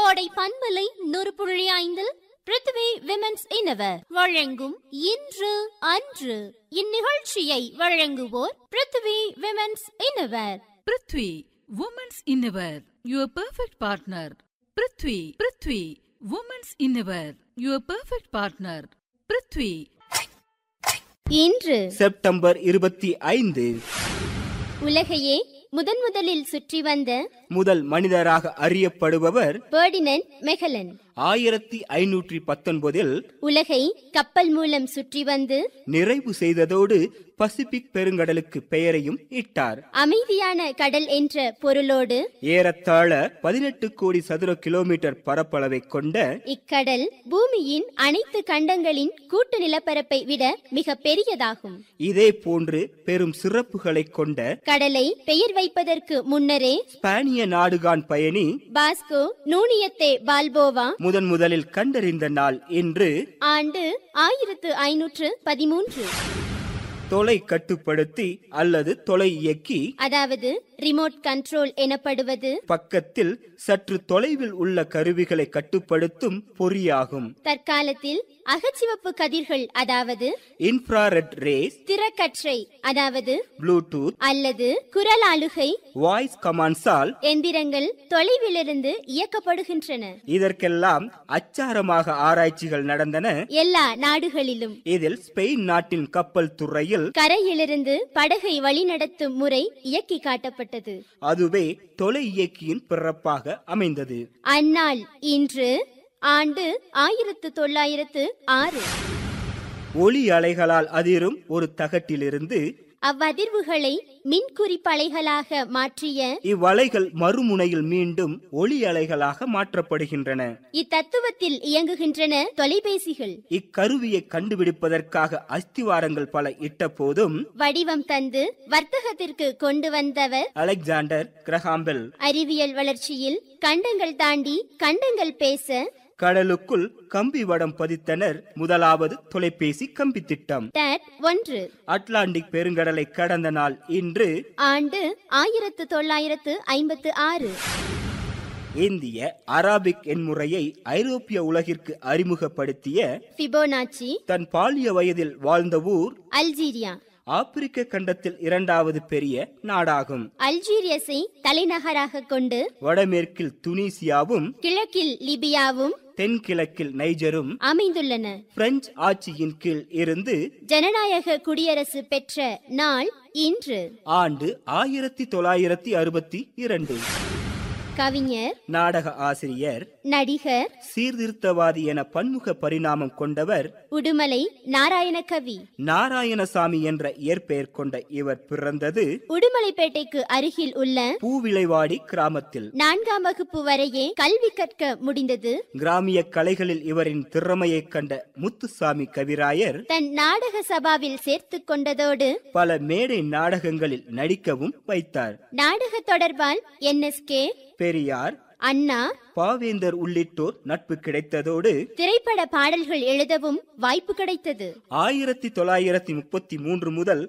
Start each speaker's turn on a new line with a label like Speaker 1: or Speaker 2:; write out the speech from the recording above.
Speaker 1: கோடை பண்பலை நூறு புள்ளி ஐந்தில் பிருத்வி விமென்ஸ் இனவர் வழங்கும் இன்று அன்று இந்நிகழ்ச்சியை வழங்குவோர் Prithvi women's innerwear
Speaker 2: Prithvi women's innerwear your perfect partner Prithvi Prithvi women's innerwear your perfect partner Prithvi
Speaker 1: இன்று
Speaker 3: செப்டம்பர் இருபத்தி ஐந்து
Speaker 1: உலகையே முதன் முதலில் சுற்றி வந்த
Speaker 3: முதல் மனிதராக அறியப்படுபவர்
Speaker 1: பேர்டினன் மெகலன்
Speaker 3: ஆயிரத்தி ஐநூற்றி பத்தொன்பதில்
Speaker 1: உலகை கப்பல் மூலம் சுற்றி வந்து
Speaker 3: நிறைவு செய்ததோடு பசிபிக் பெருங்கடலுக்கு பெயரையும் இட்டார்
Speaker 1: அமைதியான கடல் என்ற பொருளோடு
Speaker 3: ஏறத்தாழ பதினெட்டு கோடி சதுர கிலோமீட்டர் பரப்பளவை கொண்ட
Speaker 1: இக்கடல் பூமியின் அனைத்து கண்டங்களின் கூட்டு நிலப்பரப்பை விட மிக பெரியதாகும்
Speaker 3: இதே போன்று பெரும் சிறப்புகளை கொண்ட
Speaker 1: கடலை பெயர் வைப்பதற்கு முன்னரே
Speaker 3: ஸ்பானிய நாடுகான் பயணி
Speaker 1: பாஸ்கோ நூனியத்தே பால்போவா
Speaker 3: முதன் முதலில் கண்டறிந்த நாள் இன்று
Speaker 1: ஆண்டு ஆயிரத்து ஐநூற்று பதிமூன்று
Speaker 3: தொலை கட்டுப்படுத்தி அல்லது தொலை இயக்கி
Speaker 1: அதாவது ரிமோட் கண்ட்ரோல் எனப்படுவது
Speaker 3: பக்கத்தில் சற்று தொலைவில் உள்ள கருவிகளை கட்டுப்படுத்தும் பொறியாகும்
Speaker 1: தற்காலத்தில் அகச்சிவப்பு கதிர்கள் அதாவது
Speaker 3: இன்ஃப்ராரெட் ரேஸ்
Speaker 1: திறக்கற்றை அதாவது
Speaker 3: ப்ளூடூத்
Speaker 1: அல்லது குரலாளுகை
Speaker 3: வாய்ஸ் கமாண்ட்ஸால்
Speaker 1: எந்திரங்கள் தொலைவிலிருந்து இயக்கப்படுகின்றன
Speaker 3: இதற்கெல்லாம் அச்சாரமாக ஆராய்ச்சிகள் நடந்தன
Speaker 1: எல்லா நாடுகளிலும்
Speaker 3: இதில் ஸ்பெயின் நாட்டின் கப்பல் துறையில்
Speaker 1: கரையிலிருந்து படகை வழிநடத்தும் முறை இயக்கி காட்டப்பட்டது
Speaker 3: அதுவே தொலை இயக்கியின் பிறப்பாக அமைந்தது
Speaker 1: அந்நாள் இன்று ஆண்டு ஆயிரத்து தொள்ளாயிரத்து ஆறு
Speaker 3: ஒளி அலைகளால் அதிரும் ஒரு தகட்டிலிருந்து
Speaker 1: அவ்வதிர்வுகளை மின்குறிப்பலைகளாக மாற்றிய
Speaker 3: இவ்வலைகள் மறுமுனையில் மீண்டும் ஒளி அலைகளாக மாற்றப்படுகின்றன
Speaker 1: இத்தத்துவத்தில் இயங்குகின்றன தொலைபேசிகள்
Speaker 3: இக்கருவியை கண்டுபிடிப்பதற்காக அஸ்திவாரங்கள் பல இட்ட போதும்
Speaker 1: வடிவம் தந்து வர்த்தகத்திற்கு கொண்டு வந்தவர்
Speaker 3: அலெக்சாண்டர் கிரஹாம்பெல்
Speaker 1: அறிவியல் வளர்ச்சியில் கண்டங்கள் தாண்டி கண்டங்கள் பேச
Speaker 3: கடலுக்குள் கம்பி வடம் பதித்தனர் முதலாவது தொலைபேசி கம்பி திட்டம்
Speaker 1: டேட் ஒன்று
Speaker 3: அட்லாண்டிக் பெருங்கடலை கடந்த நாள் இன்று
Speaker 1: ஆண்டு ஆயிரத்து தொள்ளாயிரத்து ஐம்பத்து ஆறு
Speaker 3: இந்திய அராபிக் எண்முறையை ஐரோப்பிய உலகிற்கு அறிமுகப்படுத்திய
Speaker 1: பிபோனாச்சி
Speaker 3: தன் பாலிய வயதில் வாழ்ந்த ஊர்
Speaker 1: அல்ஜீரியா
Speaker 3: ஆப்பிரிக்க கண்டத்தில் இரண்டாவது பெரிய நாடாகும்
Speaker 1: அல்ஜீரியஸை தலைநகராக கொண்டு
Speaker 3: வடமேற்கில் துனிசியாவும்
Speaker 1: கிழக்கில் லிபியாவும்
Speaker 3: தென்கிழக்கில் நைஜரும்
Speaker 1: அமைந்துள்ளன
Speaker 3: பிரெஞ்சு ஆட்சியின் கீழ் இருந்து
Speaker 1: ஜனநாயக குடியரசு பெற்ற நாள் இன்று
Speaker 3: ஆண்டு ஆயிரத்தி தொள்ளாயிரத்தி அறுபத்தி இரண்டு
Speaker 1: கவிஞர்
Speaker 3: நாடக ஆசிரியர்
Speaker 1: நடிகர்
Speaker 3: சீர்திருத்தவாதி என பன்முக பரிணாமம் கொண்டவர்
Speaker 1: உடுமலை நாராயணகவி
Speaker 3: நாராயணசாமி என்ற இயற்பெயர் கொண்ட இவர் பிறந்தது
Speaker 1: உடுமலைப்பேட்டைக்கு அருகில் உள்ள
Speaker 3: பூவிளைவாடி கிராமத்தில்
Speaker 1: நான்காம் வகுப்பு வரையே கல்வி கற்க முடிந்தது
Speaker 3: கிராமிய கலைகளில் இவரின் திறமையை கண்ட முத்துசாமி கவிராயர்
Speaker 1: தன் நாடக சபாவில் சேர்த்து கொண்டதோடு
Speaker 3: பல மேடை நாடகங்களில் நடிக்கவும் வைத்தார்
Speaker 1: நாடக தொடர்பால் என்எஸ்கே
Speaker 3: பெரியார்
Speaker 1: அண்ணா
Speaker 3: பாவேந்தர் உள்ளிட்டோர் நட்பு கிடைத்ததோடு
Speaker 1: திரைப்பட பாடல்கள் எழுதவும் வாய்ப்பு கிடைத்தது
Speaker 3: ஆயிரத்தி தொள்ளாயிரத்தி முப்பத்தி மூன்று முதல்